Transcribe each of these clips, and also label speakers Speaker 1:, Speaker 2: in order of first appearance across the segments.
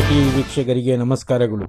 Speaker 1: TV ವೀಕ್ಷಕರಿಗೆ ನಮಸ್ಕಾರಗಳು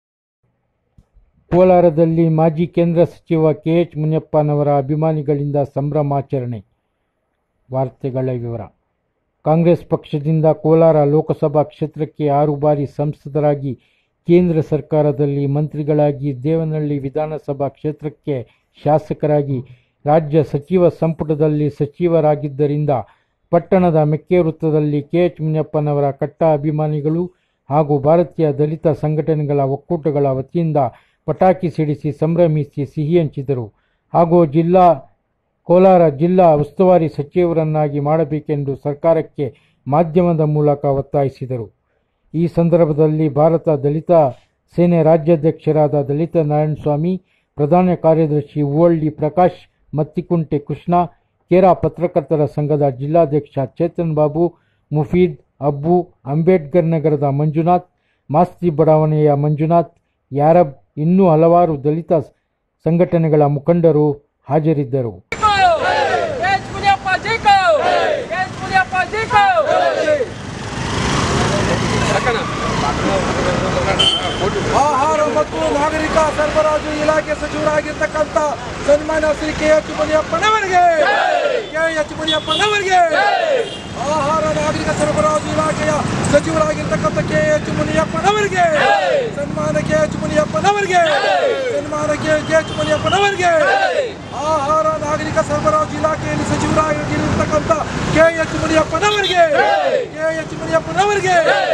Speaker 1: ಕೋಲಾರದಲ್ಲಿ ಮಾಜಿ ಕೇಂದ್ರ ಸಚಿವ ಕೆ ಎಚ್ ಮುನಿಯಪ್ಪನವರ ಅಭಿಮಾನಿಗಳಿಂದ ಸಂಭ್ರಮಾಚರಣೆ ವಾರ್ತೆಗಳ ವಿವರ ಕಾಂಗ್ರೆಸ್ ಪಕ್ಷದಿಂದ ಕೋಲಾರ ಲೋಕಸಭಾ ಕ್ಷೇತ್ರಕ್ಕೆ ಆರು ಬಾರಿ ಸಂಸದರಾಗಿ ಕೇಂದ್ರ ಸರ್ಕಾರದಲ್ಲಿ ಮಂತ್ರಿಗಳಾಗಿ ದೇವನಹಳ್ಳಿ ವಿಧಾನಸಭಾ ಕ್ಷೇತ್ರಕ್ಕೆ ಶಾಸಕರಾಗಿ ರಾಜ್ಯ ಸಚಿವ ಸಂಪುಟದಲ್ಲಿ ಸಚಿವರಾಗಿದ್ದರಿಂದ ಪಟ್ಟಣದ ಮೆಕ್ಕೆ ವೃತ್ತದಲ್ಲಿ ಕೆ ಎಚ್ ಮುನಿಯಪ್ಪನವರ ಕಟ್ಟ ಅಭಿಮಾನಿಗಳು ಹಾಗೂ ಭಾರತೀಯ ದಲಿತ ಸಂಘಟನೆಗಳ ಒಕ್ಕೂಟಗಳ ವತಿಯಿಂದ ಪಟಾಕಿ ಸಿಡಿಸಿ ಸಂಭ್ರಮಿಸಿ ಸಿಹಿ ಹಂಚಿದರು ಹಾಗೂ ಜಿಲ್ಲಾ ಕೋಲಾರ ಜಿಲ್ಲಾ ಉಸ್ತುವಾರಿ ಸಚಿವರನ್ನಾಗಿ ಮಾಡಬೇಕೆಂದು ಸರ್ಕಾರಕ್ಕೆ ಮಾಧ್ಯಮದ ಮೂಲಕ ಒತ್ತಾಯಿಸಿದರು ಈ ಸಂದರ್ಭದಲ್ಲಿ ಭಾರತ ದಲಿತ ಸೇನೆ ರಾಜ್ಯಾಧ್ಯಕ್ಷರಾದ ದಲಿತ ನಾರಾಯಣಸ್ವಾಮಿ ಪ್ರಧಾನ ಕಾರ್ಯದರ್ಶಿ ಓಲ್ಡಿ ಪ್ರಕಾಶ್ ಮತ್ತಿಕುಂಟೆ ಕೃಷ್ಣ ಕೇರಾ ಪತ್ರಕರ್ತರ ಸಂಘದ ಜಿಲ್ಲಾಧ್ಯಕ್ಷ ಚೇತನ್ ಬಾಬು ಮುಫೀದ್ ಅಬ್ಬು ಅಂಬೇಡ್ಕರ್ ನಗರದ ಮಂಜುನಾಥ್ ಮಾಸ್ತಿ ಬಡಾವಣೆಯ ಮಂಜುನಾಥ್ ಯಾರಬ್ ಇನ್ನೂ ಹಲವಾರು ದಲಿತ ಸಂಘಟನೆಗಳ ಮುಖಂಡರು ಹಾಜರಿದ್ದರು
Speaker 2: Yes, Munyappa Jiko! Yes, Munyappa Jiko!
Speaker 3: ಆಹಾರ ಮತ್ತು ನಾಗರಿಕ ಸರಬರಾಜು ಇಲಾಖೆ ಸಚಿವರಾಗಿರ್ತಕ್ಕಂಥ ಸನ್ಮಾನ್ಯ ಶ್ರೀ ಕೆ ಎಚ್ ಮುನಿಯಪ್ಪನವರಿಗೆ ಕೆ ಎಚ್ ಮುನಿಯಪ್ಪನವರಿಗೆ ಆಹಾರ ನಾಗರಿಕ ಸರಬರಾಜು ಇಲಾಖೆಯ ಸಚಿವರಾಗಿರ್ತಕ್ಕಂಥ ಕೆ ಎಚ್ ಮುನಿಯಪ್ಪನವರಿಗೆ ಸನ್ಮಾನ ಕೆ ಎಚ್ ಮುನಿಯಪ್ಪನವರಿಗೆ ಸನ್ಮಾನ ಕೆ ಕೆ ಎಚ್ ಮುನಿಯಪ್ಪನವರಿಗೆ ಆಹಾರ ನಾಗರಿಕ ಸರಬರಾಜು ಇಲಾಖೆಯಲ್ಲಿ ಸಚಿವರಾಗಿರ್ತಕ್ಕಂಥ ಕೆ ಎಚ್ ಮುನಿಯಪ್ಪನವರಿಗೆ ಕೆ ಎಚ್ ಮುನಿಯಪ್ಪನವರಿಗೆ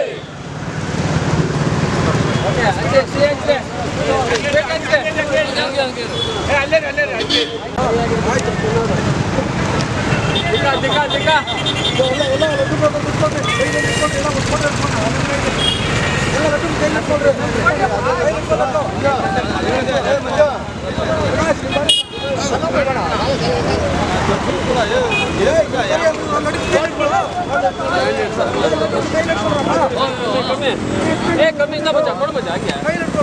Speaker 2: ಏ ಕಮ್ಮಿ ಇಂದ ಬಚ್ಚ ಕೊಡು ಬಚ್ಚ ಹಾಗೆ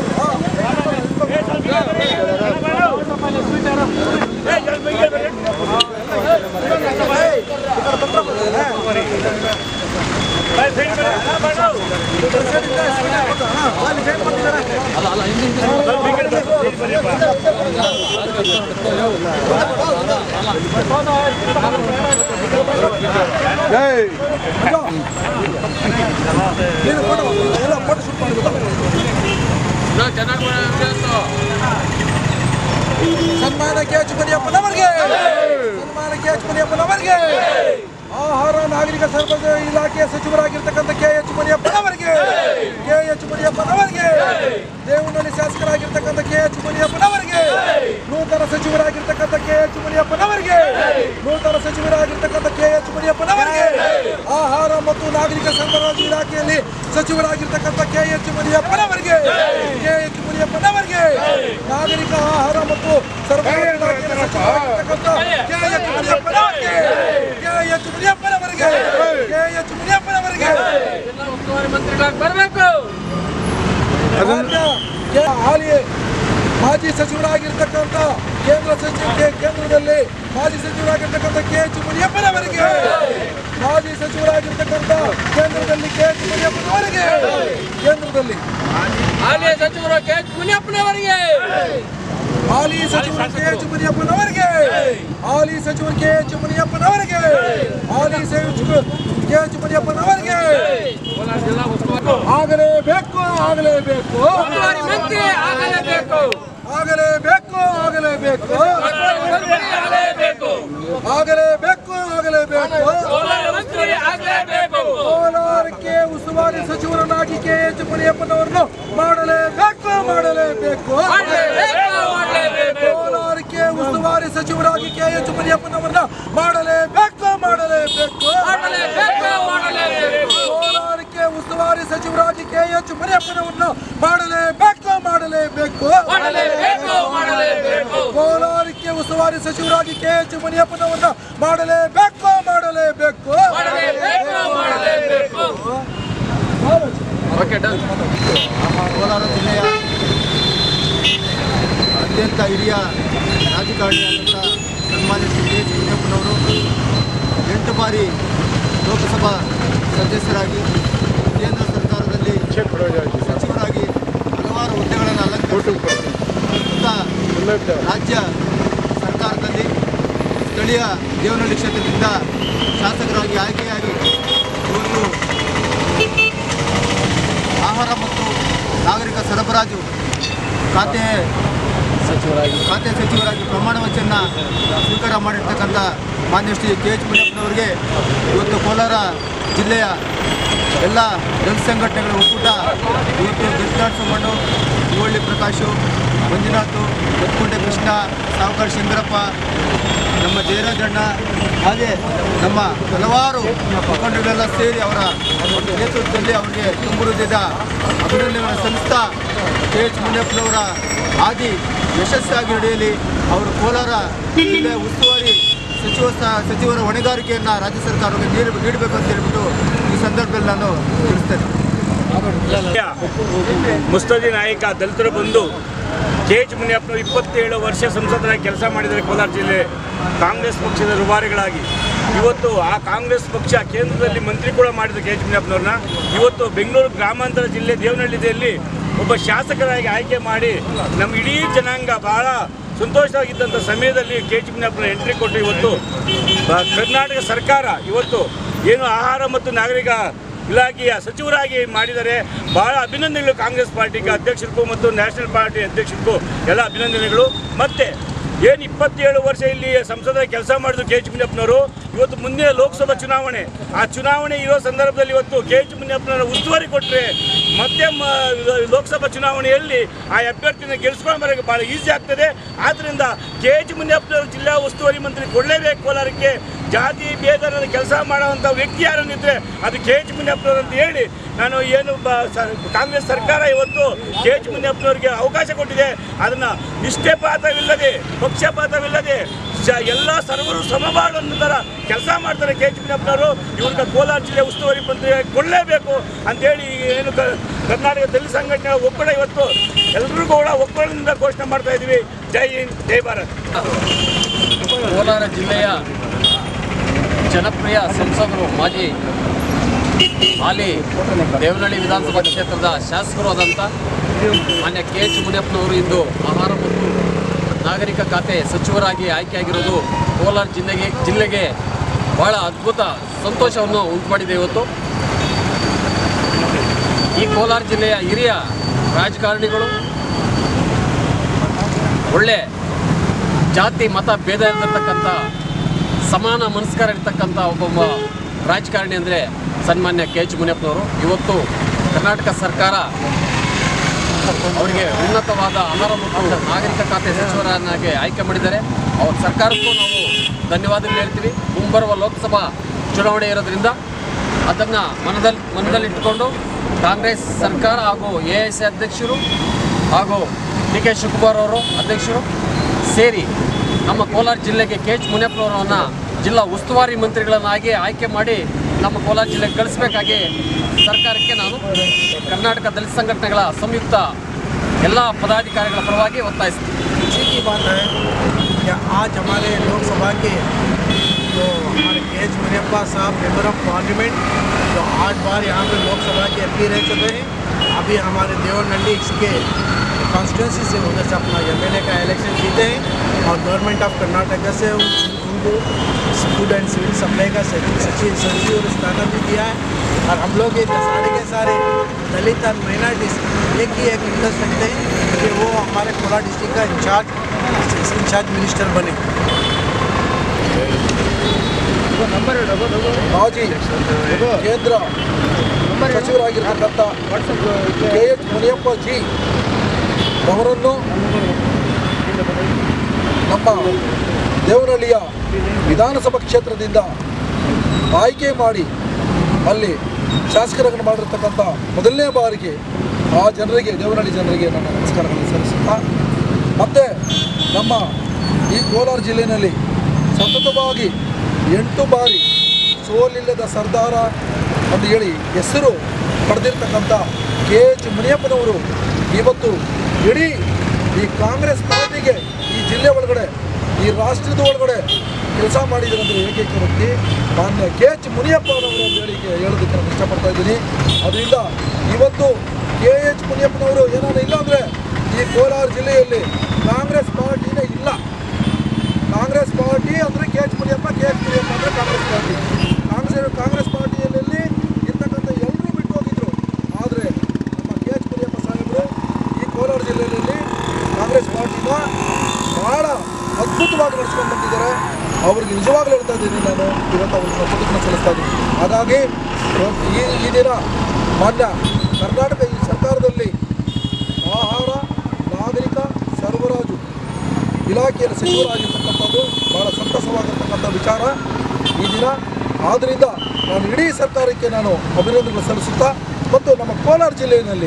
Speaker 2: ನಾವು ಚೆನ್ನಾಗಿ
Speaker 3: ಸನ್ಮಾನ ಕೆ ಎಚ್ ಮುನಿಯಪ್ಪನವರಿಗೆ ಸನ್ಮಾನ ಕೆ ಎಚ್ ಮುನಿಯಪ್ಪನವರಿಗೆ ಆಹಾರ ನಾಗರಿಕ ಸರಬರಾಜು ಇಲಾಖೆಯ ಸಚಿವರಾಗಿರ್ತಕ್ಕಂಥ ಕೆ ಎಚ್ ಮುನಿಯಪ್ಪನವರಿಗೆ ಕೆ ಎಚ್ ಮುನಿಯಪ್ಪನವರಿಗೆ ದೇವನಹಳ್ಳಿ ಶಾಸಕರಾಗಿರ್ತಕ್ಕಂಥ ಕೆ ಎಚ್ ಮುನಿಯಪ್ಪನವರಿಗೆ ನೂತನ ಸಚಿವರಾಗಿರ್ತಕ್ಕಂಥ ಕೆ ಎಚ್ ಮುನಿಯಪ್ಪನವರಿಗೆ ನೂತನ ಸಚಿವರಾಗಿರ್ತಕ್ಕಂಥ ಕೆ ಎಚ್ ಮುನಿಯಪ್ಪನವರಿಗೆ ಆಹಾರ ಮತ್ತು ನಾಗರಿಕ ಸರಬರಾಜು ಇಲಾಖೆಯಲ್ಲಿ ಸಚಿವರಾಗಿರ್ತಕ್ಕಂಥ ಕೆ ಎಚ್ ಮುನಿಯಪ್ಪನವರಿಗೆ ಕೆ ಎಚ್ ಮುನಿಯಪ್ಪನವರಿಗೆ ನಾಗರಿಕ ಆಹಾರ ಮತ್ತು ಸರಬರಾಜು ಇಲಾಖೆಯಲ್ಲಿ ಸಚಿವರಾಗಿರ್ತಕ್ಕಂಥ ಕೆ ಎಚ್ ಮುನಿಯಪ್ಪನವರಿಗೆ ಕೆ ಎಚ್ ಮುನಿಯಪ್ಪನವರಿಗೆ ಕೆ ಎಚ್ ಮುನಿಯಪ್ಪನವರಿಗೆ
Speaker 2: ಎಲ್ಲ ಉಸ್ತುವಾರಿ ಮಂತ್ರಿಗಳಾಗಿ ಬರಬೇಕು
Speaker 3: ಮಾನ್ಯ ಕೆ- ಹಾಲಿ ಮಾಜಿ ಸಚಿವರಾಗಿರ್ತಕ್ಕಂಥ ಕೇಂದ್ರ ಸಚಿವ ಕೆ- ಕೇಂದ್ರದಲ್ಲಿ ಮಾಜಿ ಸಚಿವರಾಗಿರ್ತಕ್ಕಂಥ ಕೆ ಎಚ್ ಮುನಿಯಪ್ಪನವರಿಗೆ ಮಾಜಿ ಸಚಿವರಾಗಿರ್ತಕ್ಕಂಥ ಕೇಂದ್ರದಲ್ಲಿ ಕೆ ಎಚ್ ಮುನಿಯಪ್ಪನವರಿಗೆ ಕೇಂದ್ರದಲ್ಲಿ
Speaker 2: ಹಾಲಿಯ ಸಚಿವರು ಕೆ ಎಚ್ ಮುನಿಯಪ್ಪನವರಿಗೆ
Speaker 3: ಹಾಲಿ ಸಚಿವರು ಕೆ ಎಚ್ ಮುನಿಯಪ್ಪನವರಿಗೆ ಹಾಲಿ ಸಚಿವರು ಕೆ ಎಚ್ ಮುನಿಯಪ್ಪನವರಿಗೆ ಹಾಲಿ ಸಚಿವರು ಕೆ ಎಚ್ ಮುನಿಯಪ್ಪನವರಿಗೆ
Speaker 2: ಕೋಲಾರ ಜಿಲ್ಲಾ ಉಸ್ತುವಾರಿ
Speaker 3: ಆಗಲೇಬೇಕು ಆಗಲೇಬೇಕು
Speaker 2: ಉಸ್ತುವಾರಿ ಮಂತ್ರಿ ಆಗಲೇಬೇಕು
Speaker 3: ಆಗಲೇಬೇಕು ಆಗಲೇಬೇಕು
Speaker 2: ಮಂತ್ರಿ ಆಗಲೇಬೇಕು
Speaker 3: ಆಗಲೇಬೇಕು ಆಗಲೇಬೇಕು
Speaker 2: ಕೋಲಾರ ಮಂತ್ರಿ ಆಗಲೇಬೇಕು
Speaker 3: ಕೋಲಾರಕ್ಕೆ ಉಸ್ತುವಾರಿ ಸಚಿವರನ್ನಾಗಿ ಕೆ ಎಚ್ ಮುನಿಯಪ್ಪನವರನ್ನು ಮಾಡಲೇಬೇಕು ಮಾಡಲೇಬೇಕು
Speaker 2: ಮಾಡಲೇಬೇಕು ಮಾಡಲೇಬೇಕು
Speaker 3: ಕೋಲಾರಕ್ಕೆ ಉಸ್ತುವಾರಿ ಸಚಿವರಾಗಿ ಕೆ ಎಚ್ ಮುನಿಯಪ್ಪನವರನ್ನ ಮಾಡಲೇಬೇಕು ಮಾಡಲೇಬೇಕು
Speaker 2: ಮಾಡಲೇಬೇಕು ಮಾಡಲೇಬೇಕು
Speaker 3: ಕೋಲಾರಕ್ಕೆ ಉಸ್ತುವಾರಿ ಸಚಿವರಾಗಿ ಕೆ ಎಚ್ ಮುನಿಯಪ್ಪನವರನ್ನ ಮಾಡಲೇಬೇಕು ಮಾಡಲೇಬೇಕು
Speaker 2: ಮಾಡಲೇಬೇಕು ಮಾಡಲೇಬೇಕು
Speaker 3: ಕೋಲಾರಕ್ಕೆ ಉಸ್ತುವಾರಿ ಸಚಿವರಾಗಿ ಕೆ ಎಚ್ ಮುನಿಯಪ್ಪನವರನ್ನ ಮಾಡಲೇಬೇಕು ಮಾಡಲೇಬೇಕು
Speaker 2: ಮಾಡಲೇಬೇಕು ಮಾಡಲೇಬೇಕು ಓಕೆ ಡನ್
Speaker 4: ಕೋಲಾರ ಜಿಲ್ಲೆಯ ಅತ್ಯಂತ ಹಿರಿಯ ರಾಜಕಾರಣಿಯಾದಂಥ ಸನ್ಮಾನ್ಯ ಶ್ರೀ ಕೆ ಎಚ್ ಮುನಿಯಪ್ಪನವರು ಎಂಟು ಬಾರಿ ಲೋಕಸಭಾ ಸದಸ್ಯರಾಗಿ ಕೇಂದ್ರ ಸರ್ಕಾರದಲ್ಲಿ ರಾಜ್ಯ ಸರ್ಕಾರದಲ್ಲಿ ಸ್ಥಳೀಯ ದೇವನಹಳ್ಳಿ ಕ್ಷೇತ್ರದಿಂದ ಶಾಸಕರಾಗಿ ಆಯ್ಕೆಯಾಗಿ ಇವತ್ತು ಆಹಾರ ಮತ್ತು ನಾಗರಿಕ ಸರಬರಾಜು ಖಾತೆ
Speaker 2: ಸಚಿವರಾಗಿ
Speaker 4: ಖಾತೆ ಸಚಿವರಾಗಿ ಪ್ರಮಾಣ ವಚನ ಸ್ವೀಕಾರ ಮಾಡಿರ್ತಕ್ಕಂಥ ಮಾನ್ಯ ಶ್ರೀ ಕೆ ಎಚ್ ಮುನಿಯಪ್ಪನವರಿಗೆ ಇವತ್ತು ಕೋಲಾರ ಜಿಲ್ಲೆಯ ಎಲ್ಲ ಜನ ಸಂಘಟನೆಗಳ ಒಕ್ಕೂಟ ಇವತ್ತು ಜಗದಾಳ್ ಸೋಮಣ್ಣ ಇವಳ್ಳಿ ಪ್ರಕಾಶು ಮಂಜುನಾಥ್ ಬತ್ಕುಂಟೆ ಕೃಷ್ಣ ಸಾವುಕಾರ ಶಂಕರಪ್ಪ ನಮ್ಮ ಜಯರಾಜಣ್ಣ ಹಾಗೆ ನಮ್ಮ ಹಲವಾರು ಮುಖಂಡಗಳೆಲ್ಲ ಸೇರಿ ಅವರ ನೇತೃತ್ವದಲ್ಲಿ ಅವರಿಗೆ ತುಂಬ ಹೃದಯದ ಅಭಿನಂದನೆಗಳನ್ನು ಸಲ್ಲಿಸ್ತಾ ಕೆ ಎಚ್ ಮುನಿಯಪ್ಪನವರ ಆದಿ ಯಶಸ್ಸಾಗಿ ನಡೆಯಲಿ ಅವರು ಕೋಲಾರ ಜಿಲ್ಲೆಯ ಉಸ್ತುವಾರಿ ಸಚಿವ ಸ- ಸಚಿವರ ಹೊಣೆಗಾರಿಕೆಯನ್ನು ರಾಜ್ಯ ಸರ್ಕಾರಕ್ಕೆ ನೀಡ ನೀಡಬೇಕು ಅಂತ ಹೇಳ್ಬಿಟ್ಟು ಈ ಸಂದರ್ಭದಲ್ಲಿ ನಾನು ತಿಳಿಸ್ತೇನೆ
Speaker 5: ಮುಸ್ತದಿ ನಾಯಕ ದಲಿತರು ಬಂದು ಕೆ ಎಚ್ ಮುನಿಯಪ್ಪನವರು ಇಪ್ಪತ್ತೇಳು ವರ್ಷ ಸಂಸದರಾಗಿ ಕೆಲಸ ಮಾಡಿದ್ದಾರೆ ಕೋಲಾರ ಜಿಲ್ಲೆ ಕಾಂಗ್ರೆಸ್ ಪಕ್ಷದ ರುವಾರಿಗಳಾಗಿ ಇವತ್ತು ಆ ಕಾಂಗ್ರೆಸ್ ಪಕ್ಷ ಕೇಂದ್ರದಲ್ಲಿ ಮಂತ್ರಿ ಕೂಡ ಮಾಡಿದ ಕೆ ಎಚ್ ಮುನಿಯಪ್ಪನವ್ರನ್ನ ಇವತ್ತು ಬೆಂಗಳೂರು ಗ್ರಾಮಾಂತರ ಜಿಲ್ಲೆ ದೇವನಹಳ್ಳಿಯಲ್ಲಿ ಒಬ್ಬ ಶಾಸಕರಾಗಿ ಆಯ್ಕೆ ಮಾಡಿ ನಮ್ಮ ಇಡೀ ಜನಾಂಗ ಬಹಳ ಸಂತೋಷವಾಗಿದ್ದಂಥ ಸಮಯದಲ್ಲಿ ಕೆ ಎಚ್ ಮುನಿಯಪ್ಪನ ಎಂಟ್ರಿ ಕೊಟ್ಟು ಇವತ್ತು ಬ- ಕರ್ನಾಟಕ ಸರ್ಕಾರ ಇವತ್ತು ಏನು ಆಹಾರ ಮತ್ತು ನಾಗರಿಕ ಇಲಾಖೆಯ ಸಚಿವರಾಗಿ ಮಾಡಿದರೆ ಬಹಳ ಅಭಿನಂದನೆಗಳು ಕಾಂಗ್ರೆಸ್ ಪಾರ್ಟಿಗೆ ಅಧ್ಯಕ್ಷರಿಗೂ ಮತ್ತು ನ್ಯಾಷನಲ್ ಪಾರ್ಟಿ ಅಧ್ಯಕ್ಷರಿಗೂ ಎಲ್ಲ ಅಭಿನಂದನೆಗಳು ಮತ್ತು ಏನು ಇಪ್ಪತ್ತೇಳು ವರ್ಷ ಇಲ್ಲಿ ಸಂಸದ ಕೆಲಸ ಮಾಡಿದ್ರು ಕೆ ಎಚ್ ಮುನಿಯಪ್ಪನವರು ಇವತ್ತು ಮುಂದಿನ ಲೋಕಸಭಾ ಚುನಾವಣೆ ಆ ಚುನಾವಣೆ ಇರೋ ಸಂದರ್ಭದಲ್ಲಿ ಇವತ್ತು ಕೆ ಎಚ್ ಮುನಿಯಪ್ಪನವರ ಉಸ್ತುವಾರಿ ಕೊಟ್ಟರೆ ಮತ್ತೆ ಮ- ಲೋಕಸಭಾ ಚುನಾವಣೆಯಲ್ಲಿ ಆ ಅಭ್ಯರ್ಥಿನ ಗೆಲ್ಲಿಸ್ಕೊಂಡು ಬರೋಕ್ಕೆ ಭಾಳ ಈಸಿ ಆಗ್ತದೆ ಆದ್ದರಿಂದ ಕೆ ಎಚ್ ಮುನಿಯಪ್ಪನವರು ಜಿಲ್ಲಾ ಉಸ್ತುವಾರಿ ಮಂತ್ರಿ ಕೊಡಲೇಬೇಕು ಕೋಲಾರಕ್ಕೆ ಜಾತಿ ಭೇದನ ಕೆಲಸ ಮಾಡುವಂಥ ವ್ಯಕ್ತಿ ಯಾರನ್ನಿದ್ರೆ ಅದು ಕೆ ಎಚ್ ಮುನಿಯಪ್ಪನವರು ಅಂತ ಹೇಳಿ ನಾನು ಏನು ಬ ಸ- ಕಾಂಗ್ರೆಸ್ ಸರ್ಕಾರ ಇವತ್ತು ಕೆ ಎಚ್ ಮುನಿಯಪ್ಪನವರಿಗೆ ಅವಕಾಶ ಕೊಟ್ಟಿದೆ ಅದನ್ನು ನಿಷ್ಠೆಪಾತವಿಲ್ಲದೆ ಪಕ್ಷಪಾತವಿಲ್ಲದೆ ಜ ಎಲ್ಲ ಸರ್ವರು ಸಮಬಾಳು ಥರ ಕೆಲಸ ಮಾಡ್ತಾರೆ ಕೆ ಎಚ್ ಮುನಿಯಪ್ಪನವರು ಇವ್ರಿಗೆ ಕೋಲಾರ ಜಿಲ್ಲೆ ಉಸ್ತುವಾರಿ ಮಂತ್ರಿ ಕೊಡಲೇಬೇಕು ಅಂತೇಳಿ ಏನು ಕ- ಕರ್ನಾಟಕ ದಲಿತ ಸಂಘಟನೆ ಒಕ್ಕೂಟ ಇವತ್ತು ಎಲ್ಲರಿಗೂ ಕೂಡ ಒಕ್ಕೂಟದಿಂದ ಘೋಷಣೆ ಮಾಡ್ತಾ ಇದ್ದೀವಿ ಜೈ ಹಿಂದ್ ಜೈ ಭಾರತ್
Speaker 2: ಕೋಲಾರ ಜಿಲ್ಲೆಯ ಜನಪ್ರಿಯ ಸಂಸದರು ಮಾಜಿ ಹಾಲಿ ದೇವನಹಳ್ಳಿ ವಿಧಾನಸಭಾ ಕ್ಷೇತ್ರದ ಶಾಸಕರು ಆದಂಥ ಮಾನ್ಯ ಕೆ ಎಚ್ ಮುನಿಯಪ್ಪನವರು ಇಂದು ಆಹಾರ ಮತ್ತು ನಾಗರಿಕ ಖಾತೆ ಸಚಿವರಾಗಿ ಆಯ್ಕೆಯಾಗಿರೋದು ಕೋಲಾರ ಜಿಲ್ಲೆಗೆ ಜಿಲ್ಲೆಗೆ ಬಹಳ ಅದ್ಭುತ ಸಂತೋಷವನ್ನು ಉಂಟು ಮಾಡಿದೆ ಇವತ್ತು ಈ ಕೋಲಾರ ಜಿಲ್ಲೆಯ ಹಿರಿಯ ರಾಜಕಾರಣಿಗಳು ಒಳ್ಳೆ ಜಾತಿ ಮತ ಭೇದ ಇರತಕ್ಕಂಥ ಸಮಾನ ಮನಸ್ಕಾರ ಇರ್ತಕ್ಕಂಥ ಒಬ್ಬೊಬ್ಬ ರಾಜಕಾರಣಿ ಅಂದರೆ ಸನ್ಮಾನ್ಯ ಕೆ ಎಚ್ ಮುನಿಯಪ್ಪನವರು ಇವತ್ತು ಕರ್ನಾಟಕ ಸರ್ಕಾರ ಅವರಿಗೆ ಉನ್ನತವಾದ ಆಹಾರ ಮತ್ತು ನಾಗರಿಕ ಖಾತೆ ಸಚಿವರನ್ನಾಗಿ ಆಯ್ಕೆ ಮಾಡಿದ್ದಾರೆ ಅವ್ರ ಸರ್ಕಾರಕ್ಕೂ ನಾವು ಧನ್ಯವಾದಗಳು ಹೇಳ್ತೀವಿ ಮುಂಬರುವ ಲೋಕಸಭಾ ಚುನಾವಣೆ ಇರೋದ್ರಿಂದ ಅದನ್ನು ಮನದಲ್ಲಿ ಮನದಲ್ಲಿಟ್ಟುಕೊಂಡು ಕಾಂಗ್ರೆಸ್ ಸರ್ಕಾರ ಹಾಗೂ ಎ ಐ ಸಿ ಅಧ್ಯಕ್ಷರು ಹಾಗೂ ಡಿ ಕೆ ಶಿವಕುಮಾರ್ ಅವರು ಅಧ್ಯಕ್ಷರು ಸೇರಿ ನಮ್ಮ ಕೋಲಾರ ಜಿಲ್ಲೆಗೆ ಕೆ ಎಚ್ ಮುನಿಯಪ್ಪನವರನ್ನು ಜಿಲ್ಲಾ ಉಸ್ತುವಾರಿ ಮಂತ್ರಿಗಳನ್ನಾಗಿ ಆಯ್ಕೆ ಮಾಡಿ ನಮ್ಮ ಕೋಲಾರ ಜಿಲ್ಲೆಗೆ ಕಳಿಸ್ಬೇಕಾಗಿ ಸರ್ಕಾರಕ್ಕೆ ನಾನು ಕರ್ನಾಟಕ ದಲಿತ ಸಂಘಟನೆಗಳ ಸಂಯುಕ್ತ ಎಲ್ಲ ಪದಾಧಿಕಾರಿಗಳ ಪರವಾಗಿ ಒತ್ತಾಯಿಸ್ತೀನಿ
Speaker 6: खुशी की बात है कि आज हमारे लोकसभा के जो हमारे के एच मुनियप्पा साहब मेंबर ऑफ पार्लियामेंट जो आठ बार यहाँ पे लोकसभा के एम रह चुके हैं अभी हमारे देवनहल्ली इसके कॉन्स्टिट्यूंसी से उधर से अपना एम का इलेक्शन जीते हैं और गवर्नमेंट ऑफ कर्नाटका से उन- उनको फूड एंड सिविल सप्लाई का सचिव सचिव सचिव और स्थाना भी दिया है और हम लोग ये सारे के सारे दलित और माइनॉरिटीज एक ही एक इंटरेस्ट रखते हैं कि वो हमारे कोलार डिस्ट्रिक्ट का इंचार्ज इंचार्ज मिनिस्टर बने
Speaker 3: ಮಾಜಿ ಕೇಂದ್ರ ಸಚಿವರಾಗಿರ್ತಕ್ಕಂಥ ಕೆ ಎಚ್ ಮುನಿಯಪ್ಪ ಜಿ ಅವರನ್ನು ನಮ್ಮ ದೇವನಹಳ್ಳಿಯ ವಿಧಾನಸಭಾ ಕ್ಷೇತ್ರದಿಂದ ಆಯ್ಕೆ ಮಾಡಿ ಅಲ್ಲಿ ಶಾಸಕರನ್ನು ಮಾಡಿರ್ತಕ್ಕಂಥ ಮೊದಲನೇ ಬಾರಿಗೆ ಆ ಜನರಿಗೆ ದೇವನಹಳ್ಳಿ ಜನರಿಗೆ ನನ್ನ ನಮಸ್ಕಾರಗಳನ್ನು ಸಲ್ಲಿಸುತ್ತಾ ಮತ್ತು ನಮ್ಮ ಈ ಕೋಲಾರ ಜಿಲ್ಲೆಯಲ್ಲಿ ಸತತವಾಗಿ ಎಂಟು ಬಾರಿ ಸೋಲಿಲ್ಲದ ಸರ್ದಾರ ಅಂತ ಹೇಳಿ ಹೆಸರು ಪಡೆದಿರ್ತಕ್ಕಂಥ ಕೆ ಎಚ್ ಮುನಿಯಪ್ಪನವರು ಇವತ್ತು ಇಡೀ ಈ ಕಾಂಗ್ರೆಸ್ ಪಾರ್ಟಿಗೆ ಈ ಜಿಲ್ಲೆ ಒಳಗಡೆ ಈ ರಾಷ್ಟ್ರದ ಒಳಗಡೆ ಕೆಲಸ ಮಾಡಿದ್ರಂದ್ರೆ ಏಕೈಕ ವ್ಯಕ್ತಿ ಮಾನ್ಯ ಕೆ ಎಚ್ ಮುನಿಯಪ್ಪನವರು ಅಂತ ಹೇಳಿ ಹೇಳೋದಕ್ಕೆ ನಾನು ಇಷ್ಟಪಡ್ತಾ ಇದ್ದೀನಿ ಅದರಿಂದ ಇವತ್ತು ಕೆ ಎಚ್ ಮುನಿಯಪ್ಪನವರು ಏನಾದ್ರು ಇಲ್ಲ ಅಂದರೆ ಈ ಕೋಲಾರ ಜಿಲ್ಲೆಯಲ್ಲಿ ಕಾಂಗ್ರೆಸ್ ಪಾರ್ಟಿನೇ ಇಲ್ಲ ಕಾಂಗ್ರೆಸ್ ಪಾರ್ಟಿ ಅಂದರೆ K H Muniyappa K H Muniyappa ಅಂದರೆ ಕಾಂಗ್ರೆಸ್ ಪಾರ್ಟಿ ಕಾಂಗ್ರೆಸ್ ಕಾಂಗ್ರೆಸ್ ಪಾರ್ಟಿಯಲ್ಲಿ ಇರ್ತಕ್ಕಂಥ ಎಲ್ಲರೂ ಬಿಟ್ಟು ಹೋಗಿದ್ರು ಆದರೆ ನಮ್ಮ ಕೆ ಎಚ್ ಮುನಿಯಪ್ಪ ಸಾಹೇಬರು ಈ ಕೋಲಾರ ಜಿಲ್ಲೆಯಲ್ಲಿ ಕಾಂಗ್ರೆಸ್ ಪಾರ್ಟಿನ ಭಾಳ ಅದ್ಭುತವಾಗಿ ನಡೆಸ್ಕೊಂಡು ಬಂದಿದ್ದಾರೆ ಅವ್ರಿಗೆ ನಿಜವಾಗ್ಲೂ ಹೇಳ್ತಾ ಇದ್ದೀನಿ ನಾನು ಇವತ್ತು ಅವ್ರನ್ನ ಕೃತಜ್ಞತೆ ಸಲ್ಲಿಸ್ತಾ ಇದ್ದೀನಿ ಹಾಗಾಗಿ ಇವತ್ತು ಈ ಈ ದಿನ ಮಾನ್ಯ ಕರ್ನಾಟಕ ಈ ಸರ್ಕಾರದಲ್ಲಿ ಆಹಾರ ನಾಗರಿಕ ಸರಬರಾಜು ಇಲಾಖೆಯ ಸಚಿವರಾಗಿರ್ತಕ್ಕಂಥದ್ದು ಭಾಳ ಸಂತಸವಾಗಿರ್ತಕ್ಕಂಥ ವಿಚಾರ ಈ ದಿನ ಆದ್ದರಿಂದ ನಾನು ಇಡೀ ಸರ್ಕಾರಕ್ಕೆ ನಾನು ಅಭಿನಂದನೆ ಸಲ್ಲಿಸುತ್ತಾ ಮತ್ತು ನಮ್ಮ ಕೋಲಾರ ಜಿಲ್ಲೆಯಲ್ಲಿ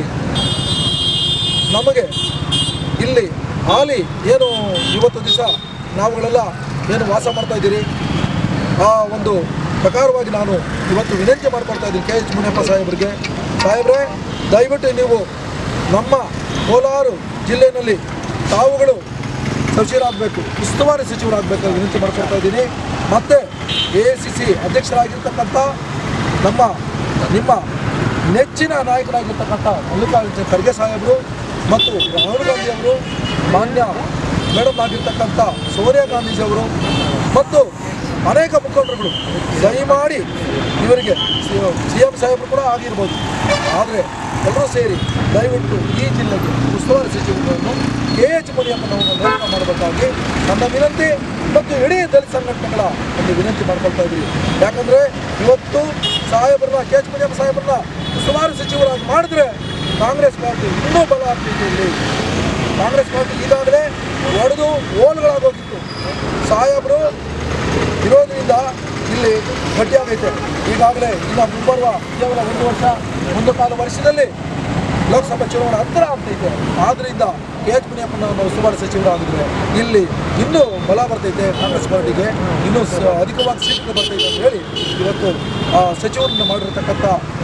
Speaker 3: ನಮಗೆ ಇಲ್ಲಿ ಹಾಲಿ ಏನು ಇವತ್ತು ದಿವಸ ನಾವುಗಳೆಲ್ಲ ಏನು ವಾಸ ಮಾಡ್ತಾ ಇದ್ದೀರಿ ಆ ಒಂದು ಪ್ರಕಾರವಾಗಿ ನಾನು ಇವತ್ತು ವಿನಂತಿ ಮಾಡ್ಕೊಳ್ತಾ ಇದ್ದೀನಿ ಕೆ ಎಚ್ ಮುನಿಯಪ್ಪ ಸಾಹೇಬರಿಗೆ ಸಾಹೇಬ್ರೆ ದಯವಿಟ್ಟು ನೀವು ನಮ್ಮ ಕೋಲಾರ ಜಿಲ್ಲೆಯಲ್ಲಿ ತಾವುಗಳು ಸಚಿವರಾಗಬೇಕು ಉಸ್ತುವಾರಿ ಸಚಿವರಾಗಬೇಕು ವಿನಂತಿ ಮಾಡ್ಕೊಳ್ತಾ ಇದ್ದೀನಿ ಮತ್ತು ಎ ಐ ಸಿ ಸಿ ಅಧ್ಯಕ್ಷರಾಗಿರ್ತಕ್ಕಂಥ ನಮ್ಮ ನಿಮ್ಮ ನೆಚ್ಚಿನ ನಾಯಕರಾಗಿರ್ತಕ್ಕಂಥ ಮಲ್ಲಿಕಾರ್ಜುನ ಖರ್ಗೆ ಸಾಹೇಬರು ಮತ್ತು ರಾಹುಲ್ ಗಾಂಧಿ ಅವರು ಮಾನ್ಯ ಮೇಡಮ್ ಆಗಿರ್ತಕ್ಕಂಥ ಸೋನಿಯಾ ಗಾಂಧೀಜಿಯವರು ಮತ್ತು ಅನೇಕ ಮುಖಂಡರುಗಳು ದಯಮಾಡಿ ಇವರಿಗೆ ಸಿ ಎಂ ಸಾಹೇಬರು ಕೂಡ ಆಗಿರ್ಬೋದು ಆದರೆ ಎಲ್ಲರೂ ಸೇರಿ ದಯವಿಟ್ಟು ಈ ಜಿಲ್ಲೆಗೆ ಉಸ್ತುವಾರಿ ಸಚಿವರನ್ನು ಕೆ ಎಚ್ ಮುನಿಯಪ್ಪನವರನ್ನು ನೇಮಕ ಮಾಡಬೇಕಾಗಿ ನನ್ನ ವಿನಂತಿ ಮತ್ತು ಇಡೀ ದಲಿತ ಸಂಘಟನೆಗಳ ಒಂದು ವಿನಂತಿ ಮಾಡ್ಕೊಳ್ತಾ ಇದ್ದೀವಿ ಯಾಕಂದರೆ ಇವತ್ತು ಸಾಹೇಬರನ್ನ ಕೆ ಎಚ್ ಮುನಿಯಪ್ಪ ಸಾಹೇಬರನ್ನ ಉಸ್ತುವಾರಿ ಸಚಿವರಾಗಿ ಮಾಡಿದ್ರೆ ಕಾಂಗ್ರೆಸ್ ಪಾರ್ಟಿ ಇನ್ನೂ ಬಲ ಆಗ್ತಿದೆ ಇಲ್ಲಿ ಕಾಂಗ್ರೆಸ್ ಪಾರ್ಟಿ ಈಗಾಗಲೇ ಒಡೆದು ಓಲ್ಗಳಾಗೋಗಿತ್ತು ಸಾಹೇಬರು ಇರೋದ್ರಿಂದ ಇಲ್ಲಿ ಗಟ್ಟಿಯಾಗೈತೆ ಈಗಾಗಲೇ ಇನ್ನು ಮುಂಬರುವ ಕೇವಲ ಒಂದು ವರ್ಷ ಒಂದು ಕಾಲು ವರ್ಷದಲ್ಲಿ ಲೋಕಸಭಾ ಚುನಾವಣೆ ಹತ್ತಿರ ಆಗ್ತೈತೆ ಆದ್ದರಿಂದ ಕೆ ಎಚ್ ಮುನಿಯಪ್ಪನವರು ಸುಮಾರು ಸಚಿವರಾಗಿದ್ರೆ ಇಲ್ಲಿ ಇನ್ನೂ ಬಲ ಬರ್ತೈತೆ ಕಾಂಗ್ರೆಸ್ ಪಾರ್ಟಿಗೆ ಇನ್ನೂ ಸ ಅಧಿಕವಾಗಿ ಸೀಟ್ಗಳು ಬರ್ತೈತೆ ಅಂತ ಹೇಳಿ ಇವತ್ತು ಆ ಸಚಿವರನ್ನು ಮಾಡಿರ್ತಕ್ಕಂಥ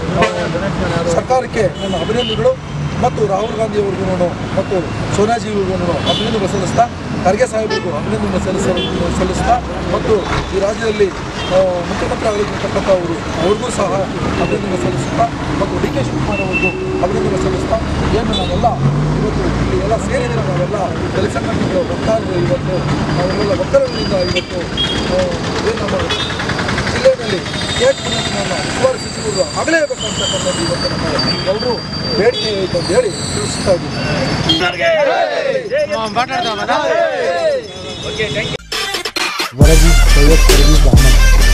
Speaker 3: ಆ, ಸರ್ಕಾರಕ್ಕೆ ನನ್ನ ಅಭಿನಂದನೆಗಳು ಮತ್ತು ರಾಹುಲ್ ಗಾಂಧಿ ಅವ್ರಿಗೂ ಮತ್ತು ಸೋನಿಯಾಜಿ ಅವ್ರಿಗೂ ಅಭಿನಂದನೆ ಸಲ್ಲಿಸ್ತಾ ಖರ್ಗೆ ಸಾಹೇಬರಿಗೂ ಅಭಿನಂದನೆ ಸಲ್ಲಿಸ ಸಲ್ಲಿಸ್ತಾ ಮತ್ತು ಈ ರಾಜ್ಯದಲ್ಲಿ ಆ, ಮುಖ್ಯಮಂತ್ರಿ ಆಗಿರ್ತಕ್ಕಂಥ ಅವರು ಅವ್ರಿಗೂ ಸಹ ಅಭಿನಂದನೆ ಸಲ್ಲಿಸ್ತಾ ಮತ್ತು ಡಿ ಕೆ ಶಿವಕುಮಾರ್ ಅವ್ರಿಗೂ ಅಭಿನಂದನೆ ಸಲ್ಲಿಸ್ತಾ ಏನು ನಾವೆಲ್ಲ ಇವತ್ತು ಇಲ್ಲಿ ಎಲ್ಲ ಸೇರಿದರೆ ನಾವೆಲ್ಲ ದಲಿತ ಸಂಘಟನೆಗಳ ವಕ್ತಾರರು ಇವತ್ತು ನಾವೆಲ್ಲ ವಕ್ತಾರರಿಂದ ಇವತ್ತು ಆ, ಏನು ನಮ್ಮ ಜಿಲ್ಲೆಯಲ್ಲಿ ಕೇಟ್ ಮುನಿಯಪ್ಪನವರನ್ನ ಉಸ್ತುವಾರಿ ಸಚಿವರು ಆಗಲೇಬೇಕು ಅಂತಕ್ಕಂಥದ್ದು ಇವತ್ತು ನಮ್ಮ ಎಲ್ಲರೂ ಬೇಡಿಕೆ ಐತೆ ಅಂತ ಹೇಳಿ ತಿಳಿಸ್ತಾ ಇದ್ದೀನಿ
Speaker 1: ವರದಿ ಸೈಯದ್ ಪರ್ವೀಜ್ ಅಹಮದ್